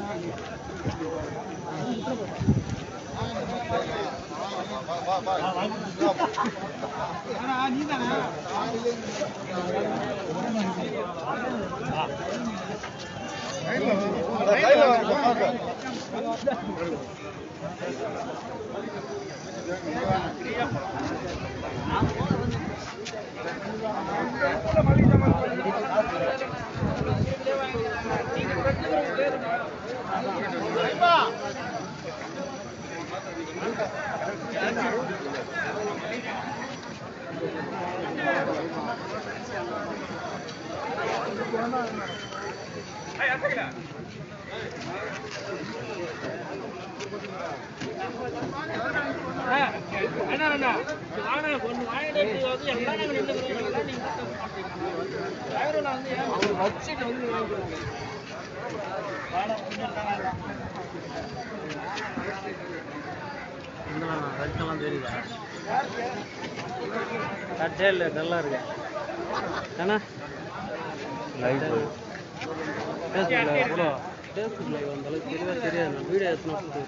ரத்தம்லாம் தெரியுதா கட்டே இல்லை நல்லா இருக்கு ஏன்னா லைவ் ஃபேஸ்புக்கில் ப்ரோ ஃபேஸ்புக் லைவ் அந்த அளவுக்கு தெரியவே தெரியாது நான் வீடியோ எடுத்துனா போட்டு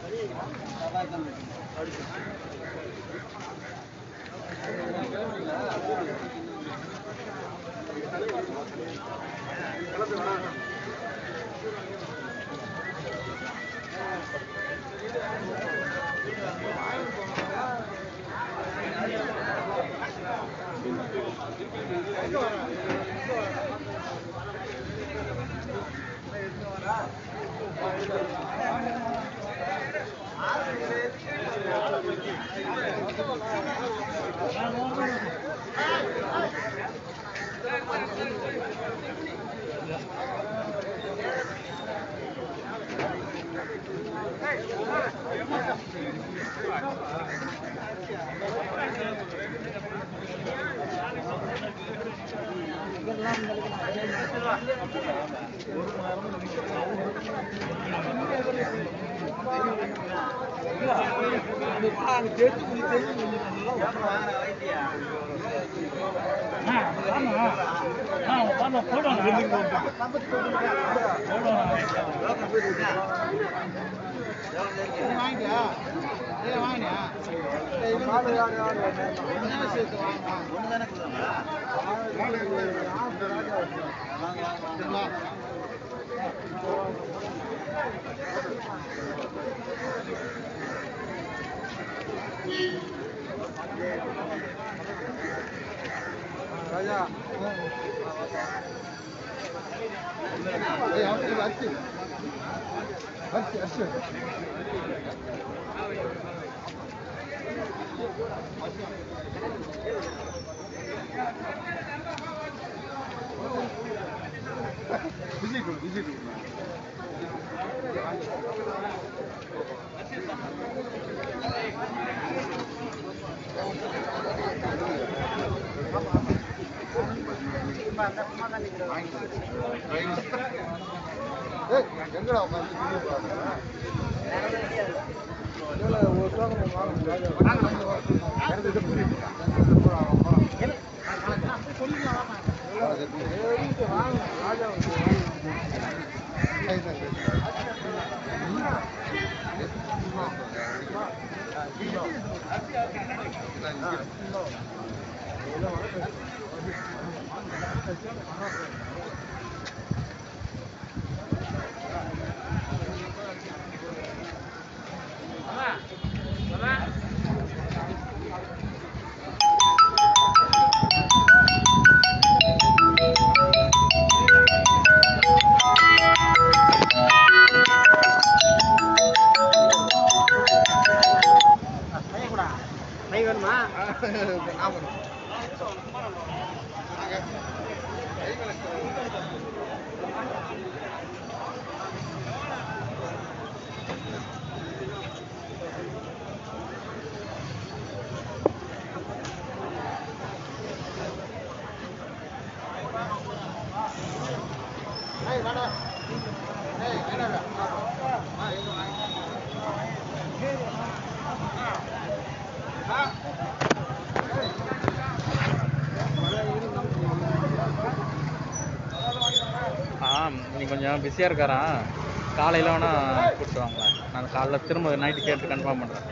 ஆ நீ கொஞ்சம் பிஸியாக இருக்காரா காலையில் வேணால் கூப்பிட்டு வாங்களேன் நான் காலைல திரும்ப நைட்டு கேட்டு கன்ஃபார்ம் பண்ணுறேன்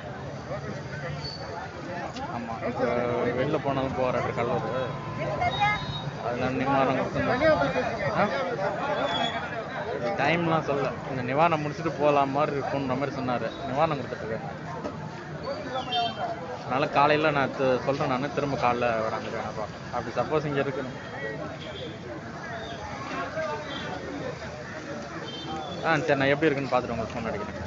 ஆமாம் இப்போ வெளில போனதும் போகிறாரு கல்லூர் அதில் நிவாரணம் கொடுத்துருந்தேன் டைம்லாம் சொல்ல இந்த நிவாரணம் முடிச்சுட்டு போகலாம் மாதிரி இருக்குன்ற மாதிரி சொன்னார் நிவாரணம் கொடுத்துட்ருக்கேன் அதனால் காலையில் நான் சொல்கிறேன் நான் திரும்ப காலைல வராங்க வேணாப்பா அப்படி சப்போஸ் இங்கே இருக்கணும் ஆ சரி நான் எப்படி இருக்குன்னு பார்த்துட்டு உங்களுக்கு ஃபோன் அடிக்கிறேன்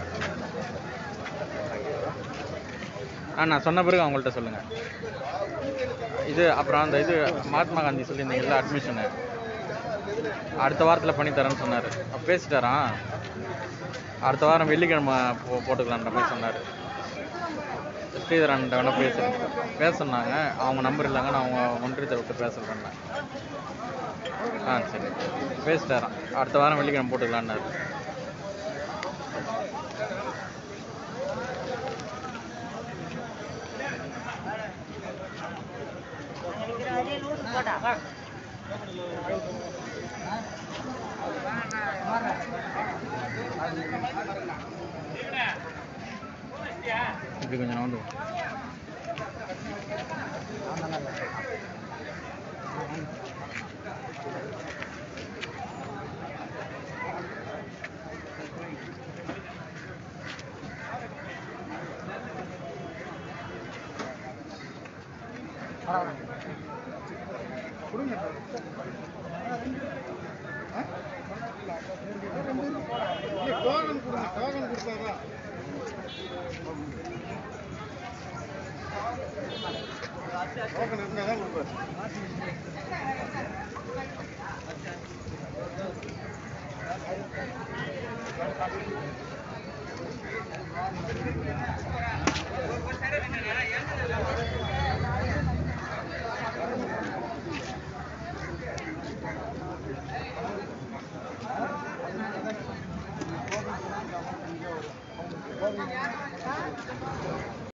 ஆ நான் சொன்ன பிறகு அவங்கள்ட்ட சொல்லுங்கள் இது அப்புறம் அந்த இது மகாத்மா காந்தி சொல்லியிருந்தீங்கல்ல அட்மிஷனு அடுத்த வாரத்தில் பண்ணி தரேன்னு சொன்னார் அப்போ பேசிட்டாரான் அடுத்த வாரம் வெள்ளிக்கிழமை போ போட்டுக்கலான்ற மாதிரி சொன்னார் ஸ்ரீதரன்ட்ட வேணால் பேச பேச சொன்னாங்க அவங்க நம்பர் இல்லைங்க நான் அவங்க ஒன்றியத்தை விட்டு பேச சொன்னேன் ஆ சரி பேசிட்டாரான் அடுத்த வாரம் வெள்ளிக்கிழமை போட்டுக்கலான்னாரு இப்படி கொஞ்சம் நவுந்து டோக்கன் கொடுங்க டோக்கன் கொடுத்தாதான் டோக்கன் இருந்தால் தான் கொடுப்பேன்